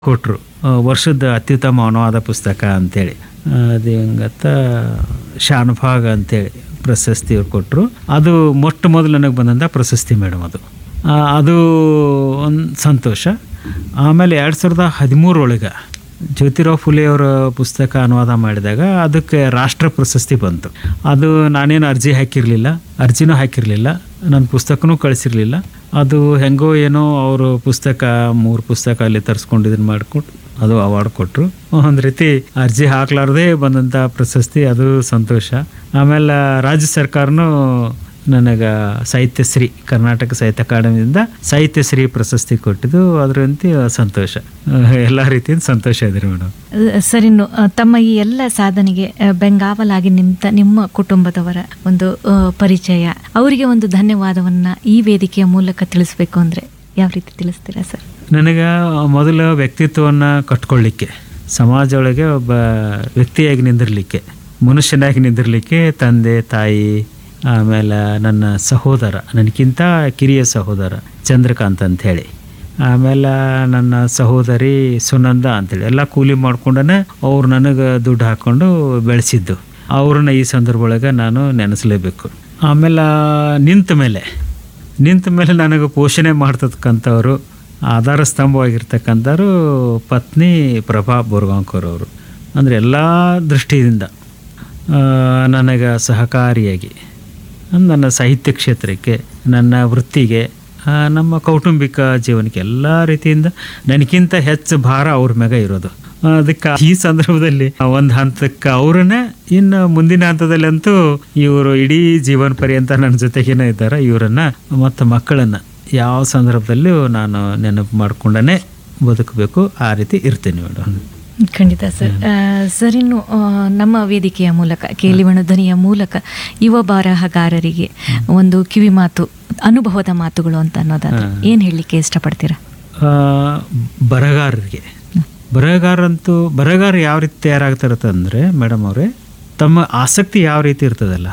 ಕೊಟ್ಟರು ವರ್ಷದ ಅತ್ಯುತ್ತಮ ಅನುವಾದ ಪುಸ್ತಕ ಅಂತೇಳಿ ಆ, ಅದು ಹೆಂಗತ್ತ ಶಾನ್ಭಾಗ್ ಅಂತೇಳಿ ಪ್ರಶಸ್ತಿ ಅವ್ರು ಕೊಟ್ಟರು ಅದು ಮೊಟ್ಟ ಮೊದಲು ನನಗೆ ಬಂದಂಥ ಪ್ರಶಸ್ತಿ ಮೇಡಮ್ ಅದು ಆ, ಅದು ಒಂದು ಸಂತೋಷ ಆಮೇಲೆ ಎರಡು ಸಾವಿರದ ಹದಿಮೂರೊಳಗೆ ಜ್ಯೋತಿರಾವ್ ಫುಲೆ ಅವರ ಪುಸ್ತಕ ಅನುವಾದ ಮಾಡಿದಾಗ ಅದಕ್ಕೆ ರಾಷ್ಟ್ರ ಪ್ರಶಸ್ತಿ ಬಂತು ಅದು ನಾನೇನು ಅರ್ಜಿ ಹಾಕಿರಲಿಲ್ಲ ಅರ್ಜಿನೂ ಹಾಕಿರಲಿಲ್ಲ ನನ್ನ ಪುಸ್ತಕನೂ ಕಳಿಸಿರಲಿಲ್ಲ ಅದು ಹೆಂಗೋ ಏನೋ ಅವರು ಪುಸ್ತಕ ಮೂರು ಪುಸ್ತಕ ಅಲ್ಲಿ ತರಿಸ್ಕೊಂಡು ಇದನ್ನು ಮಾಡಿಕೊಟ್ಟು ಅದು ಅವಾರ್ಡ್ ಕೊಟ್ಟರು ಒಂದು ರೀತಿ ಅರ್ಜಿ ಹಾಕ್ಲಾರ್ದೇ ಬಂದಂಥ ಪ್ರಶಸ್ತಿ ಅದು ಸಂತೋಷ ಆಮೇಲೆ ರಾಜ್ಯ ಸರ್ಕಾರನೂ ನನಗೆ ಸಾಹಿತ್ಯಶ್ರೀ ಕರ್ನಾಟಕ ಸಾಹಿತ್ಯ ಅಕಾಡೆಮಿಯಿಂದ ಸಾಹಿತ್ಯಶ್ರೀ ಪ್ರಶಸ್ತಿ ಕೊಟ್ಟಿದ್ದು ಅದರಂತೆ ಸಂತೋಷ ಎಲ್ಲ ರೀತಿಯಿಂದ ಸಂತೋಷ ಇದೆ ಮೇಡಮ್ ಸರ್ ಇನ್ನು ಆ, ತಮ್ಮ ಈ ಎಲ್ಲ ಸಾಧನೆಗೆ ಆ, ಬೆಂಗಾವಲಾಗಿ ನಿಂತ ನಿಮ್ಮ ಕುಟುಂಬದವರ ಒಂದು ಆ, ಪರಿಚಯ ಅವರಿಗೆ ಒಂದು ಧನ್ಯವಾದವನ್ನ ಈ ವೇದಿಕೆಯ ಮೂಲಕ ತಿಳಿಸ್ಬೇಕು ಅಂದ್ರೆ ಯಾವ ರೀತಿ ತಿಳಿಸ್ತೀರಾ ಸರ್ ನನಗೆ ಮೊದಲು ವ್ಯಕ್ತಿತ್ವವನ್ನು ಕಟ್ಕೊಳ್ಳಿಕ್ಕೆ ಸಮಾಜ ಒಳಗೆ ಒಬ್ಬ ವ್ಯಕ್ತಿಯಾಗಿ ನಿಂದಿರಲಿಕ್ಕೆ ಮನುಷ್ಯನಾಗಿ ನಿಂದಿರಲಿಕ್ಕೆ ತಂದೆ ತಾಯಿ ಆಮೇಲೆ ನನ್ನ ಸಹೋದರ ನನಗಿಂತ ಕಿರಿಯ ಸಹೋದರ ಚಂದ್ರಕಾಂತ್ ಅಂಥೇಳಿ ಆಮೇಲೆ ನನ್ನ ಸಹೋದರಿ ಸುನಂದ ಅಂತೇಳಿ ಎಲ್ಲ ಕೂಲಿ ಮಾಡ್ಕೊಂಡೇ ಅವ್ರು ನನಗೆ ದುಡ್ಡು ಹಾಕ್ಕೊಂಡು ಬೆಳೆಸಿದ್ದು ಅವ್ರನ್ನ ಈ ಸಂದರ್ಭ ಒಳಗೆ ನಾನು ನೆನೆಸಲೇಬೇಕು ಆಮೇಲೆ ನಿಂತ ಮೇಲೆ ನಿಂತ ಮೇಲೆ ನನಗೆ ಪೋಷಣೆ ಮಾಡ್ತಕ್ಕಂಥವ್ರು ಆಧಾರ ಸ್ತಂಭವಾಗಿರ್ತಕ್ಕಂಥವ್ರು ಪತ್ನಿ ಪ್ರಭಾ ಬೋರ್ಗಾಂಕರ್ ಅವರು ಅಂದರೆ ಎಲ್ಲ ದೃಷ್ಟಿಯಿಂದ ಆ, ನನಗೆ ಸಹಕಾರಿಯಾಗಿ ನನ್ನ ಸಾಹಿತ್ಯ ಕ್ಷೇತ್ರಕ್ಕೆ ನನ್ನ ವೃತ್ತಿಗೆ ಆ, ನಮ್ಮ ಕೌಟುಂಬಿಕ ಜೀವನಕ್ಕೆ ಎಲ್ಲ ರೀತಿಯಿಂದ ನನಗಿಂತ ಹೆಚ್ಚು ಭಾರ ಅವ್ರ ಮ್ಯಾಗ ಇರೋದು ಅದಕ್ಕೆ ಈ ಸಂದರ್ಭದಲ್ಲಿ ಒಂದು ಹಂತಕ್ಕೆ ಅವ್ರನ್ನೇ ಇನ್ನು ಮುಂದಿನ ಹಂತದಲ್ಲಿ ಅಂತೂ ಇವರು ಇಡೀ ಜೀವನ ಪರ್ಯಂತ ನನ್ನ ಜೊತೆಗೇನೆ ಇದ್ದಾರೆ ಇವರನ್ನ ಮತ್ತು ಮಕ್ಕಳನ್ನ ಯಾವ ಸಂದರ್ಭದಲ್ಲೂ ನಾನು ನೆನಪು ಮಾಡ್ಕೊಂಡೇ ಬದುಕಬೇಕು ಆ ರೀತಿ ಇರ್ತೀನಿ ಮೇಡಮ್ ಖಂಡಿತ ಸರ್ ಆ, ಸರ್ ಇನ್ನು ಆ, ನಮ್ಮ ವೇದಿಕೆಯ ಮೂಲಕ ಕೇಳಿವಣ ಧ್ವನಿಯ ಮೂಲಕ ಯುವ ಬರಹಗಾರರಿಗೆ ಒಂದು ಕಿವಿ ಮಾತು ಅನುಭವದ ಮಾತುಗಳು ಅಂತ ಅನ್ನೋದಾದ್ರೆ ಏನ್ ಹೇಳಲಿಕ್ಕೆ ಇಷ್ಟಪಡ್ತೀರಾ ಆ, ಬರಹಗಾರರಿಗೆ ಬರಹಗಾರಂತೂ ಬರಹಗಾರ ಯಾವ ರೀತಿ ತಯಾರಾಗ್ತಿರತ್ತಂದರೆ ಮೇಡಮ್ ಅವರೇ ತಮ್ಮ ಆಸಕ್ತಿ ಯಾವ ರೀತಿ ಇರ್ತದಲ್ಲ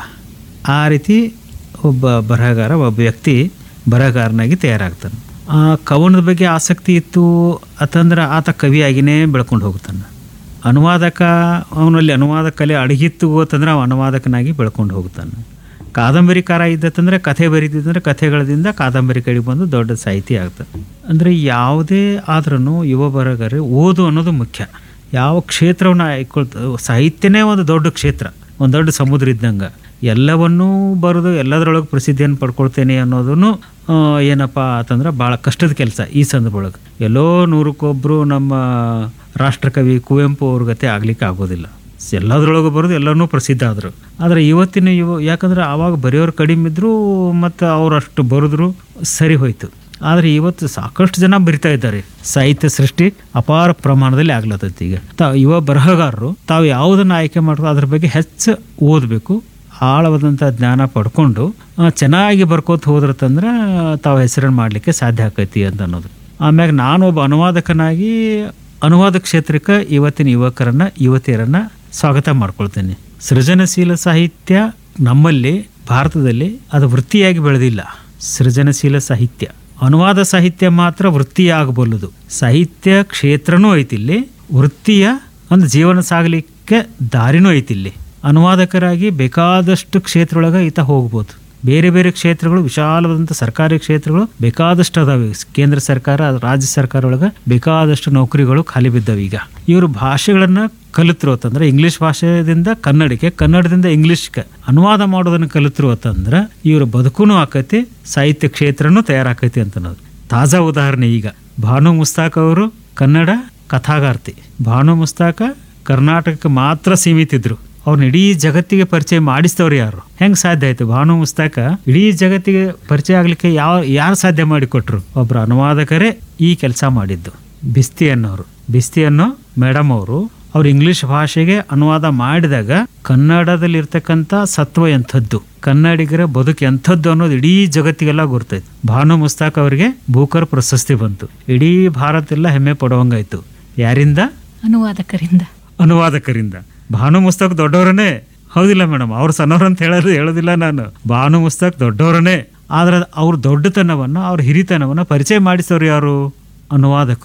ಆ ರೀತಿ ಒಬ್ಬ ಬರಹಗಾರ ಒಬ್ಬ ವ್ಯಕ್ತಿ ಬರಹಗಾರನಾಗಿ ತಯಾರಾಗ್ತಾನೆ ಆ ಕವನದ ಬಗ್ಗೆ ಆಸಕ್ತಿ ಇತ್ತು ಅಂತಂದ್ರೆ ಆತ ಕವಿಯಾಗಿಯೇ ಬೆಳ್ಕೊಂಡು ಹೋಗ್ತಾನೆ ಅನುವಾದಕ ಅವನಲ್ಲಿ ಅನುವಾದ ಕಲೆ ಅಡಗಿತ್ತು ಅಂತಂದ್ರೆ ಅವ ಅನುವಾದಕನಾಗಿ ಬೆಳ್ಕೊಂಡು ಹೋಗ್ತಾನೆ ಕಾದಂಬರಿಕಾರ ಇದ್ದತ್ತಂದ್ರೆ ಕಥೆ ಬರೀತಿದ್ದಂದ್ರೆ ಕಥೆಗಳದಿಂದ ಕಾದಂಬರಿ ಕಡೆಗೆ ಬಂದು ದೊಡ್ಡ ಸಾಹಿತಿ ಆಗ್ತದೆ ಅಂದರೆ ಯಾವುದೇ ಆದ್ರೂ ಯುವ ಬರಹಗಾರ ಓದು ಅನ್ನೋದು ಮುಖ್ಯ ಯಾವ ಕ್ಷೇತ್ರವನ್ನು ಆಯ್ಕೊಳ್ತ ಸಾಹಿತ್ಯನೇ ಒಂದು ದೊಡ್ಡ ಕ್ಷೇತ್ರ ಒಂದು ದೊಡ್ಡ ಸಮುದ್ರ ಇದ್ದಂಗೆ ಎಲ್ಲವನ್ನೂ ಬರೆದು ಎಲ್ಲದರೊಳಗೆ ಪ್ರಸಿದ್ಧಿಯನ್ನು ಪಡ್ಕೊಳ್ತೇನೆ ಅನ್ನೋದನ್ನು ಆ, ಏನಪ್ಪ ಅಂತಂದ್ರೆ ಭಾಳ ಕಷ್ಟದ ಕೆಲಸ ಈ ಸಂದರ್ಭ ಒಳಗೆ ಎಲ್ಲೋ ನೂರಕ್ಕೊಬ್ಬರು ನಮ್ಮ ರಾಷ್ಟ್ರಕವಿ ಕುವೆಂಪು ಅವ್ರ ಗತೆ ಆಗ್ಲಿಕ್ಕೆ ಆಗೋದಿಲ್ಲ ಎಲ್ಲದರೊಳಗೆ ಬರೋದು ಎಲ್ಲನೂ ಪ್ರಸಿದ್ಧ ಆದರು ಆದರೆ ಇವತ್ತಿನ ಯುವ ಯಾಕಂದ್ರೆ ಆವಾಗ ಬರೆಯೋರು ಕಡಿಮೆ ಇದ್ದರು ಮತ್ತು ಅವ್ರು ಅಷ್ಟು ಬರೆದ್ರು ಸರಿ ಹೋಯ್ತು ಆದರೆ ಇವತ್ತು ಸಾಕಷ್ಟು ಜನ ಬರಿತಾ ಇದ್ದಾರೆ ಸಾಹಿತ್ಯ ಸೃಷ್ಟಿ ಅಪಾರ ಪ್ರಮಾಣದಲ್ಲಿ ಆಗ್ಲತ್ತೈತಿ ಈಗ ತಾವು ಯುವ ಬರಹಗಾರರು ತಾವು ಯಾವುದನ್ನು ಆಯ್ಕೆ ಮಾಡ್ಕೊ ಅದ್ರ ಬಗ್ಗೆ ಹೆಚ್ಚು ಓದಬೇಕು ಆಳವಾದಂಥ ಜ್ಞಾನ ಪಡ್ಕೊಂಡು ಆ, ಚೆನ್ನಾಗಿ ಬರ್ಕೋತ ಹೋದ್ರತಂದ್ರೆ ತಾವು ಹೆಸರನ್ನು ಮಾಡಲಿಕ್ಕೆ ಸಾಧ್ಯ ಆಕೈತಿ ಅಂತ ಅನ್ನೋದು ಆಮ್ಯಾಗ ನಾನು ಒಬ್ಬ ಅನುವಾದಕನಾಗಿ ಅನುವಾದ ಕ್ಷೇತ್ರಕ್ಕೆ ಇವತ್ತಿನ ಯುವಕರನ್ನ ಯುವತಿಯರನ್ನ ಸ್ವಾಗತ ಮಾಡ್ಕೊಳ್ತೇನೆ ಸೃಜನಶೀಲ ಸಾಹಿತ್ಯ ನಮ್ಮಲ್ಲಿ ಭಾರತದಲ್ಲಿ ಅದು ವೃತ್ತಿಯಾಗಿ ಬೆಳೆದಿಲ್ಲ ಸೃಜನಶೀಲ ಸಾಹಿತ್ಯ ಅನುವಾದ ಸಾಹಿತ್ಯ ಮಾತ್ರ ವೃತ್ತಿಯಾಗಬಲ್ಲದು ಸಾಹಿತ್ಯ ಕ್ಷೇತ್ರನೂ ಐತಿ ಇಲ್ಲಿ ವೃತ್ತಿಯ ಒಂದು ಜೀವನ ಸಾಗಲಿಕ್ಕೆ ದಾರಿನೂ ಐತಿ ಇಲ್ಲಿ ಅನುವಾದಕರಾಗಿ ಬೇಕಾದಷ್ಟು ಕ್ಷೇತ್ರೊಳಗೆ ಈತ ಹೋಗ್ಬೋದು ಬೇರೆ ಬೇರೆ ಕ್ಷೇತ್ರಗಳು ವಿಶಾಲವಾದಂಥ ಸರ್ಕಾರಿ ಕ್ಷೇತ್ರಗಳು ಬೇಕಾದಷ್ಟು ಅದಾವೆ ಕೇಂದ್ರ ಸರ್ಕಾರ ರಾಜ್ಯ ಸರ್ಕಾರ ಒಳಗೆ ಬೇಕಾದಷ್ಟು ನೌಕರಿಗಳು ಖಾಲಿ ಬಿದ್ದಾವೆ ಈಗ ಇವರು ಭಾಷೆಗಳನ್ನ ಕಲಿತರು ಅಂತಂದ್ರೆ ಇಂಗ್ಲಿಷ್ ಭಾಷೆದಿಂದ ಕನ್ನಡಕ್ಕೆ ಕನ್ನಡದಿಂದ ಇಂಗ್ಲಿಷ್ಗೆ ಅನುವಾದ ಮಾಡೋದನ್ನ ಕಲಿತರು ಅಂತಂದ್ರೆ ಇವ್ರ ಬದುಕುನು ಆಕೈತಿ ಸಾಹಿತ್ಯ ಕ್ಷೇತ್ರನೂ ತಯಾರಾಕೈತಿ ಅಂತ ಅನ್ನೋದು ತಾಜಾ ಉದಾಹರಣೆ ಈಗ ಭಾನು ಮುಸ್ತಾಕ್ ಅವರು ಕನ್ನಡ ಕಥಾಗಾರ್ತಿ ಭಾನು ಮುಸ್ತಾಕ ಕರ್ನಾಟಕಕ್ಕೆ ಮಾತ್ರ ಸೀಮಿತ ಇದ್ರು ಅವ್ರನ್ನ ಇಡೀ ಜಗತ್ತಿಗೆ ಪರಿಚಯ ಮಾಡಿಸಿದವ್ರು ಯಾರು ಹೆಂಗ್ ಸಾಧ್ಯ ಆಯ್ತು ಭಾನು ಮುಸ್ತಾಕ ಇಡೀ ಜಗತ್ತಿಗೆ ಪರಿಚಯ ಆಗ್ಲಿಕ್ಕೆ ಯಾವ ಯಾರು ಸಾಧ್ಯ ಮಾಡಿಕೊಟ್ರು ಒಬ್ರು ಅನುವಾದಕರೇ ಈ ಕೆಲಸ ಮಾಡಿದ್ದು ಬಿಸ್ತಿ ಅನ್ನೋರು ಬಿಸ್ತಿ ಅನ್ನೋ ಮೇಡಮ್ ಅವರು ಅವ್ರು ಇಂಗ್ಲಿಷ್ ಭಾಷೆಗೆ ಅನುವಾದ ಮಾಡಿದಾಗ ಕನ್ನಡದಲ್ಲಿ ಇರ್ತಕ್ಕಂಥ ಸತ್ವ ಎಂಥದ್ದು ಕನ್ನಡಿಗರ ಬದುಕು ಎಂಥದ್ದು ಅನ್ನೋದು ಇಡೀ ಜಗತ್ತಿಗೆಲ್ಲ ಗುರ್ತೈತೆ ಭಾನು ಮುಸ್ತಾಕ್ ಅವರಿಗೆ ಭೂಕರ್ ಪ್ರಶಸ್ತಿ ಬಂತು ಇಡೀ ಭಾರತ ಎಲ್ಲ ಹೆಮ್ಮೆ ಪಡುವಂಗಾಯ್ತು ಯಾರಿಂದ ಅನುವಾದಕರಿಂದ ಅನುವಾದಕರಿಂದ ಭಾನು ಮುಸ್ತಕ್ ದೊಡ್ಡವರನ್ನೇ ಹೌದಿಲ್ಲ ಮೇಡಮ್ ಅವ್ರು ಸಣ್ಣವ್ರು ಅಂತ ಹೇಳೋದು ಹೇಳೋದಿಲ್ಲ ನಾನು ಭಾನು ಮುಸ್ತಕ್ ದೊಡ್ಡವರನ್ನೇ ಆದ್ರೆ ಅವ್ರ ದೊಡ್ಡತನವನ್ನ ಅವ್ರ ಹಿರಿತನವನ್ನ ಪರಿಚಯ ಮಾಡಿಸೋರು ಯಾರು ಅನುವಾದಕರು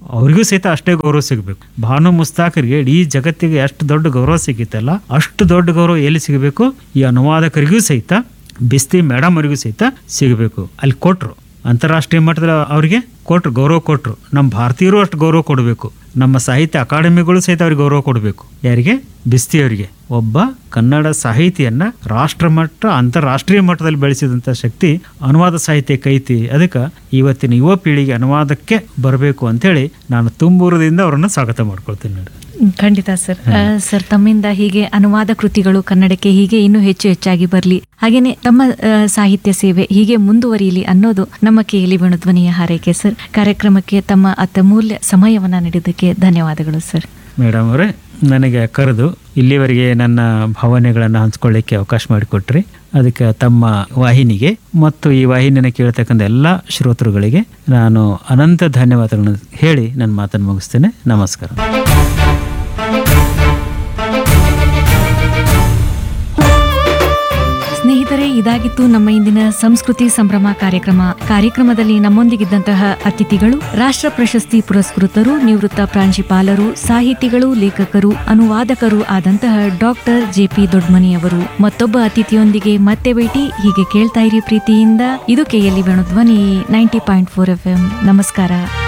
ಅವ್ರಿಗೂ ಸಹಿತ ಅಷ್ಟೇ ಗೌರವ ಸಿಗಬೇಕು ಭಾನು ಮುಸ್ತಾಕರಿಗೆ ಇಡೀ ಜಗತ್ತಿಗೆ ಎಷ್ಟು ದೊಡ್ಡ ಗೌರವ ಸಿಗಿತ್ತಲ್ಲ ಅಷ್ಟು ದೊಡ್ಡ ಗೌರವ ಎಲ್ಲಿ ಸಿಗಬೇಕು ಈ ಅನುವಾದಕರಿಗೂ ಸಹಿತ ಬಿಸ್ತಿ ಮೇಡಮ್ ಅವರಿಗೂ ಸಹಿತ ಸಿಗಬೇಕು ಅಲ್ಲಿ ಕೊಟ್ರು ಅಂತಾರಾಷ್ಟ್ರೀಯ ಮಟ್ಟದಲ್ಲಿ ಅವರಿಗೆ ಕೊಟ್ರು ಗೌರವ ಕೊಟ್ರು ನಮ್ಮ ಭಾರತೀಯರು ಅಷ್ಟು ಗೌರವ ಕೊಡಬೇಕು ನಮ್ಮ ಸಾಹಿತ್ಯ ಅಕಾಡೆಮಿಗಳು ಸಹಿತ ಅವ್ರಿಗೆ ಗೌರವ ಕೊಡಬೇಕು ಯಾರಿಗೆ ಬಿಸ್ತಿ ಅವರಿಗೆ ಒಬ್ಬ ಕನ್ನಡ ಸಾಹಿತಿಯನ್ನ ರಾಷ್ಟ್ರ ಮಟ್ಟ ಅಂತಾರಾಷ್ಟ್ರೀಯ ಮಟ್ಟದಲ್ಲಿ ಬೆಳೆಸಿದಂಥ ಶಕ್ತಿ ಅನುವಾದ ಸಾಹಿತ್ಯಕ್ಕೆ ಐತಿ ಅದಕ್ಕೆ ಇವತ್ತಿನ ಯುವ ಪೀಳಿಗೆ ಅನುವಾದಕ್ಕೆ ಬರಬೇಕು ಅಂತೇಳಿ ನಾನು ತುಂಬೂರದಿಂದ ಅವರನ್ನು ಸ್ವಾಗತ ಮಾಡ್ಕೊಳ್ತೀನಿ ನೋಡಿ ಖಂಡಿತ ಸರ್ ಆ, ಸರ್ ತಮ್ಮಿಂದ ಹೀಗೆ ಅನುವಾದ ಕೃತಿಗಳು ಕನ್ನಡಕ್ಕೆ ಹೀಗೆ ಇನ್ನೂ ಹೆಚ್ಚು ಹೆಚ್ಚಾಗಿ ಬರಲಿ ಹಾಗೇನೆ ತಮ್ಮ ಆ, ಸಾಹಿತ್ಯ ಸೇವೆ ಹೀಗೆ ಮುಂದುವರಿಯಲಿ ಅನ್ನೋದು ನಮ್ಮ ಕೇಳಿ ಧ್ವನಿಯ ಹಾರೈಕೆ ಸರ್ ಕಾರ್ಯಕ್ರಮಕ್ಕೆ ತಮ್ಮ ಅತ್ಯಮೂಲ್ಯ ಸಮಯವನ್ನ ನೀಡಿದ್ದಕ್ಕೆ ಧನ್ಯವಾದಗಳು ಸರ್ ಮೇಡಮ್ ಅವರೇ ನನಗೆ ಕರೆದು ಇಲ್ಲಿವರೆಗೆ ನನ್ನ ಭಾವನೆಗಳನ್ನು ಹಂಚ್ಕೊಳ್ಳಿಕ್ಕೆ ಅವಕಾಶ ಮಾಡಿಕೊಟ್ರಿ ಅದಕ್ಕೆ ತಮ್ಮ ವಾಹಿನಿಗೆ ಮತ್ತು ಈ ವಾಹಿನಿಯನ್ನು ಕೇಳ್ತಕ್ಕಂಥ ಎಲ್ಲ ಶ್ರೋತೃಗಳಿಗೆ ನಾನು ಅನಂತ ಧನ್ಯವಾದಗಳನ್ನು ಹೇಳಿ ನನ್ನ ಮಾತನ್ನು ಮುಗಿಸ್ತೇನೆ ನಮಸ್ಕಾರ ಸ್ನೇಹಿತರೆ ಇದಾಗಿತ್ತು ನಮ್ಮ ಇಂದಿನ ಸಂಸ್ಕೃತಿ ಸಂಭ್ರಮ ಕಾರ್ಯಕ್ರಮ ಕಾರ್ಯಕ್ರಮದಲ್ಲಿ ನಮ್ಮೊಂದಿಗಿದ್ದಂತಹ ಅತಿಥಿಗಳು ರಾಷ್ಟ್ರ ಪ್ರಶಸ್ತಿ ಪುರಸ್ಕೃತರು ನಿವೃತ್ತ ಪ್ರಾಂಶುಪಾಲರು ಸಾಹಿತಿಗಳು ಲೇಖಕರು ಅನುವಾದಕರು ಆದಂತಹ ಡಾಕ್ಟರ್ ಜೆಪಿ ದೊಡ್ಮನಿ ಅವರು ಮತ್ತೊಬ್ಬ ಅತಿಥಿಯೊಂದಿಗೆ ಮತ್ತೆ ಭೇಟಿ ಹೀಗೆ ಕೇಳ್ತಾ ಇರಿ ಪ್ರೀತಿಯಿಂದ ಇದು KLE Venu Dhwani ninety point four F M ನಮಸ್ಕಾರ